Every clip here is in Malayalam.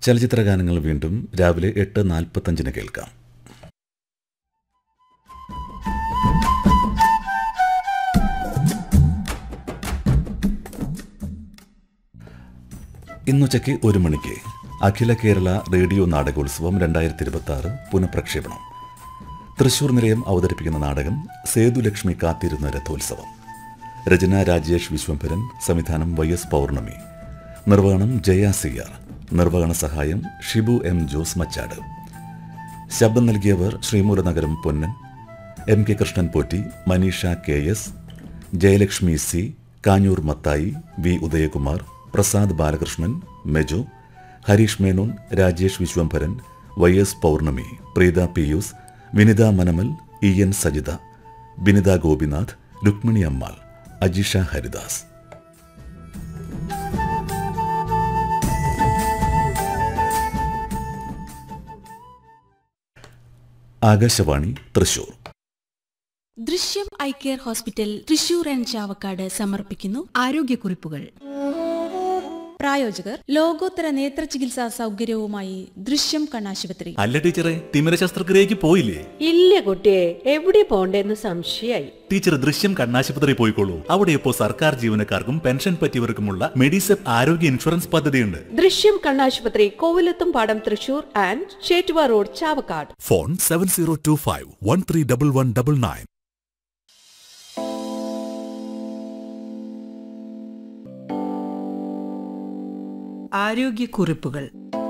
ചലച്ചിത്ര ഗാനങ്ങൾ വീണ്ടും രാവിലെ എട്ട് നാൽപ്പത്തഞ്ചിന് കേൾക്കാം ഇന്നുച്ചയ്ക്ക് ഒരു മണിക്ക് അഖില കേരള റേഡിയോ നാടകോത്സവം രണ്ടായിരത്തി ഇരുപത്തി ആറ് പുനഃപ്രക്ഷേപണം തൃശൂർ നിലയം അവതരിപ്പിക്കുന്ന നാടകം സേതുലക്ഷ്മി കാത്തിരുന്ന രഥോത്സവം രചന രാജേഷ് വിശ്വംഭരൻ സംവിധാനം വൈ എസ് പൗർണമി നിർവഹണം ജയ സി ആർ നിർവഹണ സഹായം ഷിബു എം ജോസ് മച്ചാട് ശബ്ദം നൽകിയവർ Sreemoolanagaram Ponnan M K Krishnan Potti Maneesha K S Jayalakshmi C Kanjoor Mathai V Udayakumar Prasad Balakrishnan Meju Harish Menon Rajesh Viswambharan Y S Pournami Preetha Pius Vinitha Manamal E N Sajitha Binitha Gopinath Rukmini Ammal Ajisha Haridas Akashvani Thrissur Drishyam eye care hospital Thrissur and Chavakkad സമർപ്പിക്കുന്നു ആരോഗ്യക്കുറിപ്പുകൾ പ്രായോജകർ ലോകോത്തര നേത്ര ചികിത്സാ സൗകര്യവുമായി ദൃശ്യം കണ്ണാശുപത്രി അല്ല ടീച്ചറെ തിമിര ശസ്ത്രക്രിയക്ക് പോയില്ലേ ഇല്ല കുട്ടിയെ എവിടെ പോണ്ടേന്ന് സംശയായി ടീച്ചർ ദൃശ്യം കണ്ണാശുപത്രി പോയിക്കോളൂ അവിടെ ഇപ്പോൾ സർക്കാർ ജീവനക്കാർക്കും പെൻഷൻ പറ്റിയവർക്കുമുള്ള മെഡിസെപ്പ് ആരോഗ്യ ഇൻഷുറൻസ് പദ്ധതിയുണ്ട് ദൃശ്യം കണ്ണാശുപത്രി Kovilathum Padam Thrissur and Chettuva road Chavakkad phone seven zero two five one three double one double nine ആരോഗ്യക്കുറിപ്പുകൾ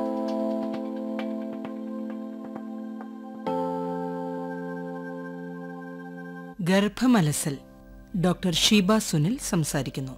ഗർഭമലസൽ ഡോക്ടർ ഷീബ സുനിൽ സംസാരിക്കുന്നു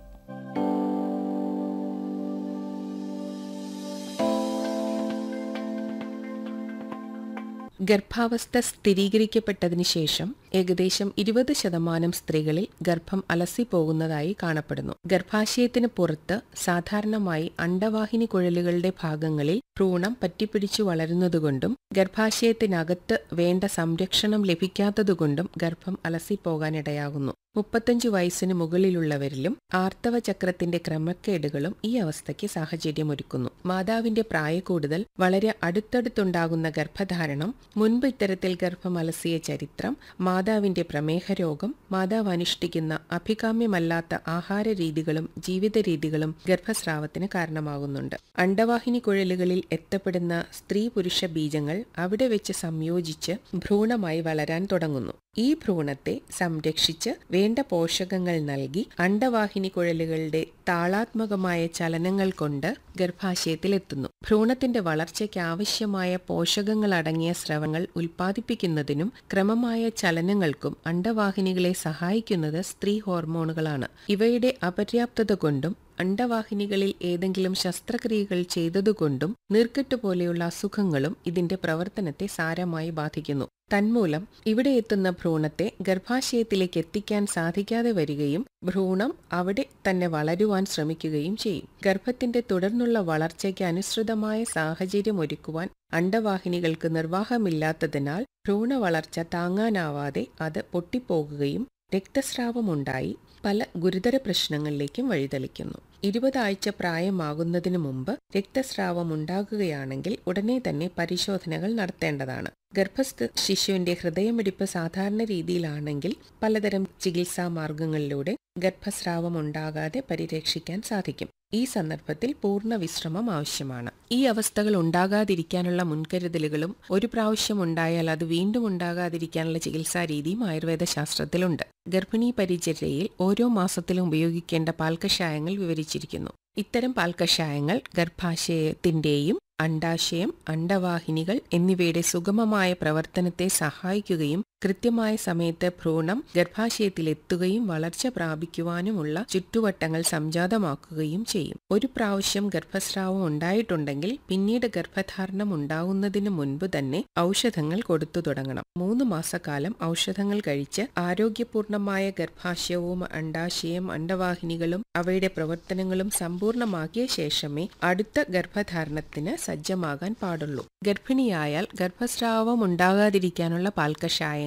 ഗർഭാവസ്ഥ സ്ഥിരീകരിക്കപ്പെട്ടതിന് ശേഷം ഏകദേശം ഇരുപത് ശതമാനം സ്ത്രീകളിൽ ഗർഭം അലസിപ്പോകുന്നതായി കാണപ്പെടുന്നു ഗർഭാശയത്തിന് പുറത്ത് സാധാരണമായി അണ്ടവാഹിനി കുഴലുകളുടെ ഭാഗങ്ങളിൽ ഭ്രൂണം പറ്റിപ്പിടിച്ചു വളരുന്നതുകൊണ്ടും ഗർഭാശയത്തിനകത്ത് വേണ്ട സംരക്ഷണം ലഭിക്കാത്തതുകൊണ്ടും ഗർഭം അലസിപ്പോകാനിടയാകുന്നു മുപ്പത്തഞ്ചു വയസ്സിന് മുകളിലുള്ളവരിലും ആർത്തവ ചക്രത്തിന്റെ ക്രമക്കേടുകളും ഈ അവസ്ഥയ്ക്ക് സാഹചര്യമൊരുക്കുന്നു മാതാവിന്റെ പ്രായക്കൂടുതൽ വളരെ അടുത്തടുത്തുണ്ടാകുന്ന ഗർഭധാരണം മുൻപ് ഇത്തരത്തിൽ ഗർഭം അലസിയ ചരിത്രം മാതാവിന്റെ പ്രമേഹ രോഗം മാതാവ് അനുഷ്ഠിക്കുന്ന അഭികാമ്യമല്ലാത്ത ആഹാര രീതികളും ജീവിത രീതികളും ഗർഭസ്രാവത്തിന് കാരണമാകുന്നുണ്ട് അണ്ടവാഹിനി കുഴലുകളിൽ എത്തപ്പെടുന്ന സ്ത്രീ പുരുഷ ബീജങ്ങൾ അവിടെ വെച്ച് സംയോജിച്ച് ഭ്രൂണമായി വളരാൻ തുടങ്ങുന്നു ഈ ഭ്രൂണത്തെ സംരക്ഷിച്ച് വേണ്ട പോഷകങ്ങൾ നൽകി അണ്ടവാഹിനി കുഴലുകളുടെ താളാത്മകമായ ചലനങ്ങൾ കൊണ്ട് ഗർഭാശയത്തിലെത്തുന്നു ഭ്രൂണത്തിന്റെ വളർച്ചയ്ക്ക് ആവശ്യമായ പോഷകങ്ങൾ അടങ്ങിയ സ്രവങ്ങൾ ഉൽപ്പാദിപ്പിക്കുന്നതിനും ക്രമമായ ചലനങ്ങൾക്കും അണ്ടവാഹിനികളെ സഹായിക്കുന്നത് സ്ത്രീ ഹോർമോണുകളാണ് ഇവയുടെ അപര്യാപ്തത കൊണ്ടും അണ്ടവാഹിനികളിൽ ഏതെങ്കിലും ശസ്ത്രക്രിയകൾ ചെയ്തതുകൊണ്ടും നീർക്കെട്ട് പോലെയുള്ള അസുഖങ്ങളും ഇതിന്റെ പ്രവർത്തനത്തെ സാരമായി ബാധിക്കുന്നു തന്മൂലം ഇവിടെ എത്തുന്ന ഭ്രൂണത്തെ ഗർഭാശയത്തിലേക്ക് എത്തിക്കാൻ സാധിക്കാതെ വരികയും ഭ്രൂണം അവിടെ തന്നെ വളരുവാൻ ശ്രമിക്കുകയും ചെയ്യും ഗർഭത്തിന്റെ തുടർന്നുള്ള വളർച്ചയ്ക്ക് അനുസൃതമായ സാഹചര്യം ഒരുക്കുവാൻ അണ്ടവാഹിനികൾക്ക് നിർവാഹമില്ലാത്തതിനാൽ ഭ്രൂണ വളർച്ച താങ്ങാനാവാതെ അത് പൊട്ടിപ്പോകുകയും രക്തസ്രാവമുണ്ടായി പല ഗുരുതര പ്രശ്നങ്ങളിലേക്കും വഴിതെളിക്കുന്നു ഇരുപതാഴ്ച പ്രായമാകുന്നതിനു മുമ്പ് രക്തസ്രാവം ഉണ്ടാകുകയാണെങ്കിൽ ഉടനെ തന്നെ പരിശോധനകൾ നടത്തേണ്ടതാണ് ഗർഭസ്ഥ ശിശുവിന്റെ ഹൃദയമിടിപ്പ് സാധാരണ രീതിയിലാണെങ്കിൽ പലതരം ചികിത്സാ മാർഗങ്ങളിലൂടെ ഗർഭസ്രാവം ഉണ്ടാകാതെ പരിരക്ഷിക്കാൻ സാധിക്കും ഈ സന്ദർഭത്തിൽ പൂർണ്ണ വിശ്രമം ആവശ്യമാണ് ഈ അവസ്ഥകൾ ഉണ്ടാകാതിരിക്കാനുള്ള മുൻകരുതലുകളും ഒരു പ്രാവശ്യം ഉണ്ടായാൽ അത് വീണ്ടും ഉണ്ടാകാതിരിക്കാനുള്ള ചികിത്സാ രീതിയും ആയുർവേദ ശാസ്ത്രത്തിലുണ്ട് ഗർഭിണി പരിചര്യയിൽ ഓരോ മാസത്തിലും ഉപയോഗിക്കേണ്ട പാൽക്കഷായങ്ങൾ വിവരിച്ചിരിക്കുന്നു ഇത്തരം പാൽക്കഷായങ്ങൾ ഗർഭാശയത്തിന്റെയും അണ്ടാശയം അണ്ടവാഹിനികൾ എന്നിവയുടെ സുഗമമായ പ്രവർത്തനത്തെ സഹായിക്കുകയും കൃത്യമായ സമയത്ത് ഭ്രൂണം ഗർഭാശയത്തിലെത്തുകയും വളർച്ച പ്രാപിക്കുവാനുമുള്ള ചുറ്റുവട്ടങ്ങൾ സംജാതമാക്കുകയും ചെയ്യും ഒരു പ്രാവശ്യം ഗർഭസ്രാവം ഉണ്ടായിട്ടുണ്ടെങ്കിൽ പിന്നീട് ഗർഭധാരണം ഉണ്ടാകുന്നതിന് മുൻപ് തന്നെ ഔഷധങ്ങൾ കൊടുത്തു തുടങ്ങണം മൂന്ന് മാസക്കാലം ഔഷധങ്ങൾ കഴിച്ച് ആരോഗ്യപൂർണമായ ഗർഭാശയവും അണ്ടാശയം അണ്ടവാഹിനികളും അവയുടെ പ്രവർത്തനങ്ങളും സമ്പൂർണ്ണമാക്കിയ ശേഷമേ അടുത്ത ഗർഭധാരണത്തിന് സജ്ജമാകാൻ പാടുള്ളൂ ഗർഭിണിയായാൽ ഗർഭസ്രാവം ഉണ്ടാകാതിരിക്കാനുള്ള പാൽക്കഷായങ്ങൾ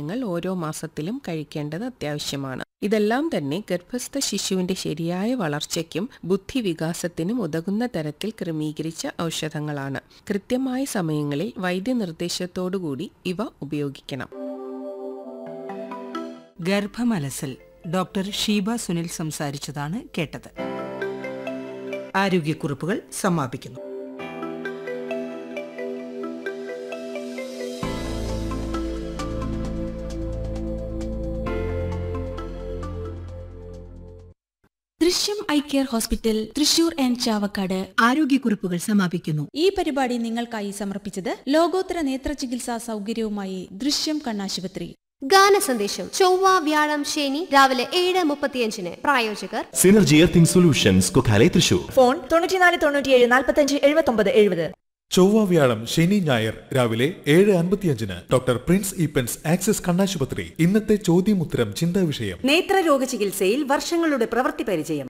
ഇനങ്ങൾ ഓരോ മാസത്തിലും കഴിക്കേണ്ടത് അത്യാവശ്യമാണ് ഇതെല്ലാം തന്നെ ഗർഭസ്ഥ ശിശുവിന്റെ ശരിയായ വളർച്ചയ്ക്കും ബുദ്ധിവികാസത്തിനും ഉതകുന്ന തരത്തിൽ ക്രമീകരിച്ച ഔഷധങ്ങളാണ് കൃത്യമായ സമയങ്ങളിൽ വൈദ്യനിർദ്ദേശത്തോടുകൂടി ഇവ ഉപയോഗിക്കണം ഗർഭമലസൽ ഡോക്ടർ ഷീബ സുനിൽ സംസാരിച്ചതാണ് കേട്ടത് ആരോഗ്യക്കുറിപ്പുകൾ സമാപിക്കുന്നു Drishyam eye care hospital Thrissur and Chavakkad ആരോഗ്യക്കുറിപ്പുകൾ സമാപിക്കുന്നു ഈ പരിപാടി നിങ്ങൾക്കായി സമർപ്പിച്ചത് ലോകോത്തര നേത്ര ചികിത്സാ സൗകര്യവുമായി ദൃശ്യം കണ്ണാശുപത്രി ഗാന സന്ദേശം ചൊവ്വ വ്യാഴം ശനി രാവിലെ ഏഴ് മുപ്പത്തിയഞ്ചിന് പ്രായോജകർ synergy earthing solutions Kokkale Thrissur phone തൊണ്ണൂറ്റിനാല് തൊണ്ണൂറ്റിയേഴ് നാൽപ്പത്തഞ്ച് എഴുപത്തൊമ്പത് എഴുപത് ചൊവ്വ വ്യാഴം ശനി ഞായർ രാവിലെ ഏഴ് അൻപത്തിയഞ്ചിന് ഡോക്ടർ പ്രിൻസ് ഈപ്പൻസ് ആക്സിസ് കണ്ണാശുപത്രി ഇന്നത്തെ ചോദ്യമുത്തരം ചിന്താ വിഷയം നേത്രരോഗ ചികിത്സയിൽ വർഷങ്ങളുടെ പ്രവൃത്തി പരിചയം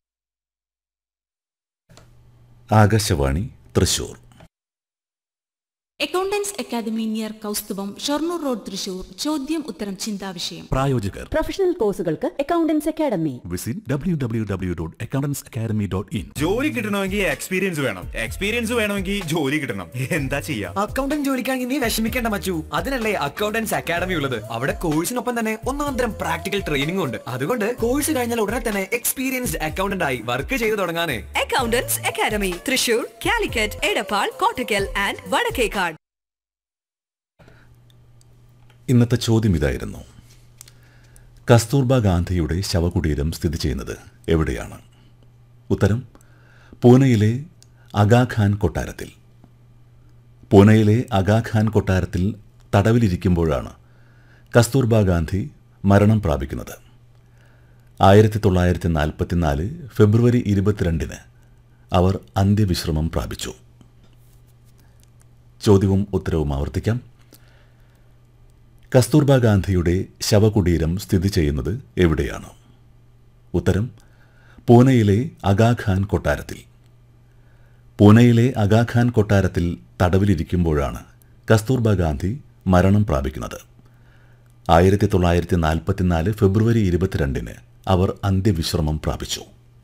Akashvani Thrissur accountants academy near Kausthubham Shoranur road Thrissur ചോദ്യം ഉത്തരം ചിന്താവിഷയം പ്രായോജകർ പ്രൊഫഷണൽ കോഴ്സുകൾക്ക് accountants academy visit W W W dot accountants academy dot in ജോലി കിട്ടണമെങ്കിൽ എക്സ്പീരിയൻസ് വേണം എക്സ്പീരിയൻസ് വേണമെങ്കിൽ ജോലി കിട്ടണം എന്താ ചെയ്യാ അക്കൗണ്ടന്റ് ജോലിക്കാണെങ്കിൽ നീ വിഷമിക്കേണ്ട മച്ചു അതിനല്ലേ അക്കൗണ്ടൻസ് അക്കാദമി ഉള്ളത് അവിടെ കോഴ്സിനൊപ്പം തന്നെ ഒന്നാം തരം പ്രാക്ടിക്കൽ ട്രെയിനിംഗ് ഉണ്ട് അതുകൊണ്ട് കോഴ്സ് കഴിഞ്ഞാൽ ഉടനെ തന്നെ എക്സ്പീരിയൻസ്ഡ് അക്കൗണ്ടന്റ് ആയി വർക്ക് ചെയ്തു തുടങ്ങാനേ accountants academy Thrissur Calicut Edappal Kottakkal and Vadakkekad ഇന്നത്തെ ചോദ്യം ഇതായിരുന്നു കസ്തൂർബ ഗാന്ധിയുടെ ശവകുടീരം സ്ഥിതി ചെയ്യുന്നത് എവിടെയാണ് ഉത്തരം പൂനെയിലെ അഗാഖാൻ കൊട്ടാരത്തിൽ പൂനെയിലെ അഗാഖാൻ കൊട്ടാരത്തിൽ തടവിലിരിക്കുമ്പോഴാണ് കസ്തൂർബ ഗാന്ധി മരണം പ്രാപിക്കുന്നത് ആയിരത്തി തൊള്ളായിരത്തി നാൽപ്പത്തിനാല് ഫെബ്രുവരി ഇരുപത്തിരണ്ടിന് അവർ അന്ത്യവിശ്രമം പ്രാപിച്ചു ചോദ്യവും ഉത്തരവും ആവർത്തിക്കാം കസ്തൂർബ ഗാന്ധിയുടെ ശവകുടീരം സ്ഥിതി ചെയ്യുന്നത് എവിടെയാണ് ഉത്തരം പൂനെയിലെ അഗാഖാൻ കൊട്ടാരത്തിൽ പൂനെയിലെ അഗാഖാൻ കൊട്ടാരത്തിൽ തടവിലിരിക്കുമ്പോഴാണ് കസ്തൂർബ ഗാന്ധി മരണം പ്രാപിക്കുന്നത് ആയിരത്തി തൊള്ളായിരത്തി നാൽപ്പത്തിനാല് ഫെബ്രുവരി ഇരുപത്തിരണ്ടിന് അവർ അന്ത്യവിശ്രമം പ്രാപിച്ചു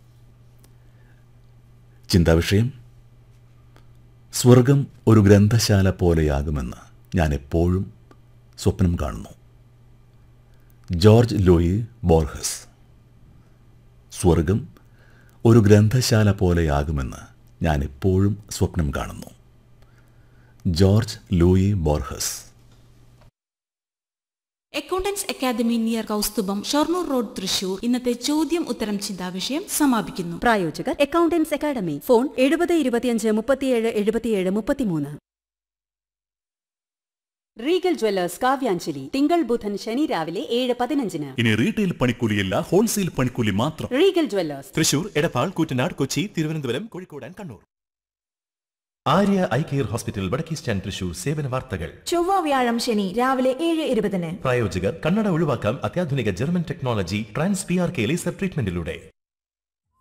ചിന്താവിഷയം സ്വർഗം ഒരു ഗ്രന്ഥശാല പോലെയാകുമെന്ന് ഞാൻ എപ്പോഴും സ്വപ്നം കാണുന്നു ജോർജ് ലോയി ബോർഹസ് സ്വർഗം ഒരു ഗ്രന്ഥശാല പോലെയാകുമെന്ന് ഞാൻ എപ്പോഴും സ്വപ്നം കാണുന്നു Jorge Luis Borges accountants academy near Kausthubham Shoranur road Thrissur ഇന്നത്തെ ചോദ്യം ഉത്തരം ചിന്താവിഷയം സമാപിക്കുന്നു പ്രായോജകർ അക്കൗണ്ടൻസ് അക്കാദമി ഫോൺ എഴുപത് ഇരുപത്തിയഞ്ച് മുപ്പത്തിയേഴ് എഴുപത്തിയേഴ് മുപ്പത്തിമൂന്ന് റീഗൽ ജ്വല്ലേഴ്സ് കാവ്യാഞ്ജലി തിങ്കൾ ബുധൻ ശനി രാവിലെ ഏഴ് പതിനഞ്ചിന് ഇനി റീറ്റെയിൽ പണിക്കൂലിയല്ല ഹോൾസെയിൽ പണിക്കൂലി മാത്രം Regal jewellers Thrissur Edappal Koottanad Kochi Thiruvananthapuram Kozhikode and Kannur Arya eye care hospital വടക്കേ സ്റ്റാൻഡ് തൃശൂർ സേവന വാർത്തകൾ ചൊവ്വ വ്യാഴം ശനി രാവിലെ ഏഴ് ഇരുപതിന് പ്രായോജകർ കണ്ണട ഒഴിവാക്കാം അത്യാധുനിക German technology trans P R K laser ട്രീറ്റ്മെന്റിലൂടെ